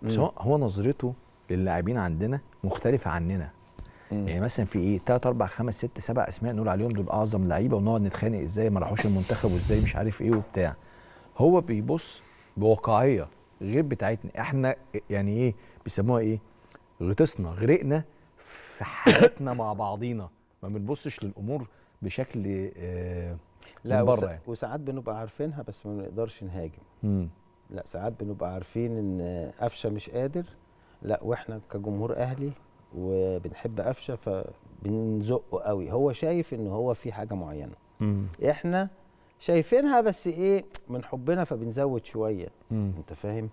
بس هو هو نظرته للاعبين عندنا مختلفه عننا مم. يعني مثلا في ايه 3 4 5 6 7 اسماء نقول عليهم دول اعظم لعيبه ونقعد نتخانق ازاي ما راحوش المنتخب وازاي مش عارف ايه وبتاع هو بيبص بواقعيه غير بتاعتنا احنا يعني ايه بيسموها ايه غطسنا غرقنا في حياتنا مع بعضينا ما بنبصش للامور بشكل آه لا من بره وسا- يعني. وساعات بنبقى عارفينها بس ما بنقدرش نهاجم مم. لا ساعات بنبقى عارفين ان قفشه مش قادر لا واحنا كجمهور اهلي وبنحب قفشه فبنزقه قوي هو شايف ان هو في حاجه معينه مم. احنا شايفينها بس ايه من حبنا فبنزود شويه مم. انت فاهم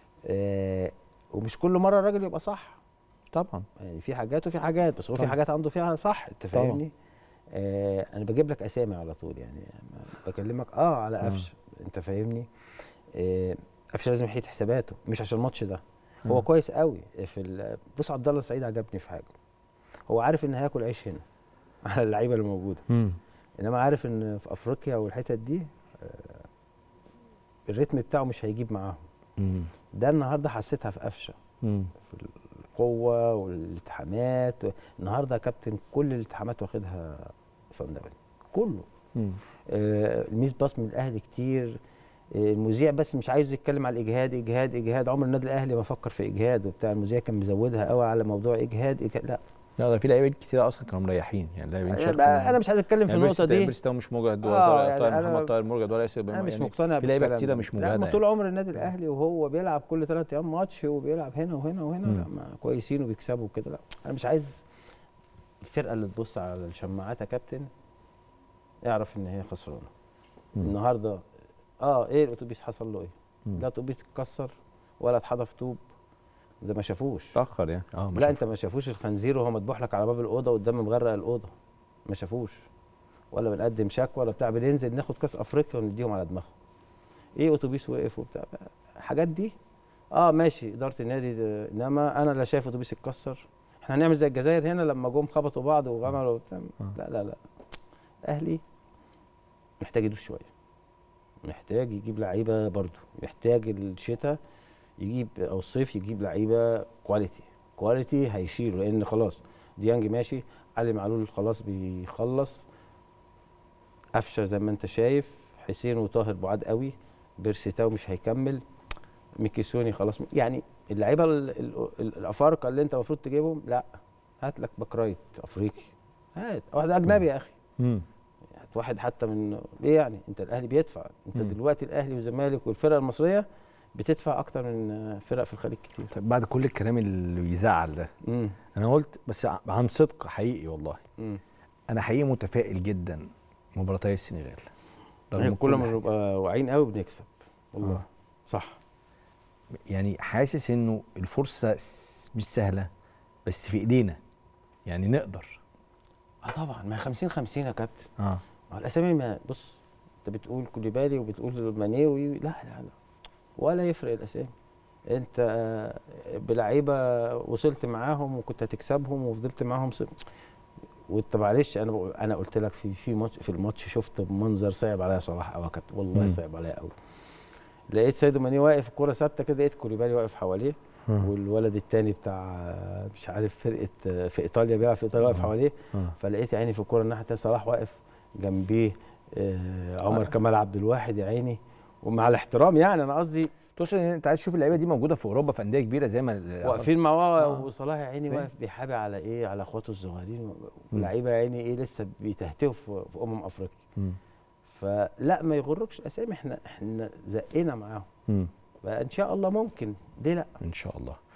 آه ومش كل مره الراجل يبقى صح طبعا يعني في حاجات وفي حاجات بس هو في طبعا. حاجات عنده فيها صح انت طبعا. فاهمني آه انا بجيب لك اسامي على طول يعني بكلمك اه على مم. قفشه انت فاهمني آه، قفشه لازم يحيد حساباته مش عشان الماتش ده هو مم. كويس قوي في ال- بص عبد الله السعيد عجبني في حاجه هو عارف ان هياكل عيش هنا على اللعيبه اللي موجوده مم. انما عارف ان في افريقيا والحتت دي آه، الريتم بتاعه مش هيجيب معاهم مم. ده النهارده حسيتها في قفشه مم. في القوه والالتحامات النهارده يا كابتن كل الالتحامات واخدها صن داونز كله مم. آه، الميس باص من الاهلي كتير آه، المذيع بس مش عايز يتكلم على الاجهاد اجهاد اجهاد عمر النادي الاهلي ما فكر في اجهاد وبتاع المذيع كان مزودها قوي على موضوع اجهاد, إجهاد لا لا ده في لعيبه كتير اصلا كانوا مريحين يعني لاعبين انا أنا مش عايز اتكلم في النقطه دي بس ده مش مجهد ولا آه، طارق يعني طارق أنا- محمد طاهر مرجد ولا ياسر انا بن- مش يعني مقتنع في لعيبه بالكلام كتيره ده. مش لا مجهده ما يعني. طول عمر النادي الاهلي وهو بيلعب كل ثلاث ايام ماتش وبيلعب هنا وهنا وهنا مم. لا ما كويسين وبيكسبوا كده لا انا مش عايز الفرقه اللي تبص على الشماعات يا كابتن اعرف ان هي خسرانه مم. النهارده اه ايه الاتوبيس حصل له ايه؟ مم. لا اتوبيس اتكسر ولا اتحدف طوب ده ما شافوش اتاخر يعني اه ما لا شاف- انت ما شافوش الخنزير وهو مذبوح لك على باب الاوضه قدام مغرق الاوضه ما شافوش ولا بنقدم شكوى ولا بتاع بننزل ناخد كاس افريقيا ونديهم على دماغهم ايه اتوبيس وقف وبتاع الحاجات دي اه ماشي اداره النادي ده- انما انا لا شايف اتوبيس اتكسر احنا هنعمل زي الجزائر هنا لما جم خبطوا بعض وعملوا بتاع آه. لا لا لا اهلي محتاج يدوس شويه محتاج يجيب لعيبه برضو محتاج الشتاء يجيب او الصيف يجيب لعيبه كواليتي كواليتي هيشيلوا لان خلاص ديانج ماشي علي معلول خلاص بيخلص قفشه زي ما انت شايف حسين وطاهر بعاد قوي بيرسيتاو مش هيكمل ميكيسوني خلاص يعني اللعيبه ال- ال- ال- الافارقه اللي انت المفروض تجيبهم لا هات لك باك رايت افريقي هات واحد اجنبي يا اخي مم. هات واحد حتى من ايه يعني انت الاهلي بيدفع انت مم. دلوقتي الاهلي والزمالك والفرق المصريه بتدفع اكتر من فرق في الخليج كتير طب بعد كل الكلام اللي بيزعل ده امم انا قلت بس ع- عن صدق حقيقي والله امم انا حقيقي متفائل جدا مباراتي السنغال رغم كل ما حاجة. نبقى واعيين قوي بنكسب والله آه. صح يعني حاسس انه الفرصه س- مش سهله بس في ايدينا يعني نقدر اه طبعا ما هي 50 50 يا كابتن اه ما هو الاسامي ما بص انت بتقول كوليبالي وبتقول مانيوي لا لا لا ولا يفرق الاسامي انت آه، بلعيبه وصلت معاهم وكنت هتكسبهم وفضلت معاهم ص... وانت معلش انا بقول انا قلت لك في في ماتش في الماتش شفت منظر صعب عليا صلاح قوي يا كابتن والله مم. صعب عليا قوي لقيت سيدو ماني واقف الكوره ثابته كده لقيت كوليبالي واقف حواليه آه. والولد التاني بتاع آه، مش عارف فرقه آه، في ايطاليا بيلعب في ايطاليا واقف آه. حواليه آه. فلقيت يا عيني في الكوره الناحيه التانيه صلاح واقف جنبيه آه عمر آه. كمال عبد الواحد يا عيني ومع الاحترام يعني انا قصدي تقصد ان انت عايز تشوف اللعيبه دي موجوده في اوروبا في انديه كبيره زي ما ال- واقفين معاه آه. وصلاح يا عيني فاهم. واقف بيحابي على ايه على اخواته الصغيرين مم. ولاعيبه يا عيني ايه لسه بيتهتفوا في في امم افريقيا مم. فلا ما يغركش اسامي احنا احنا زقينا معاهم مم. فان شاء الله ممكن ليه لا ان شاء الله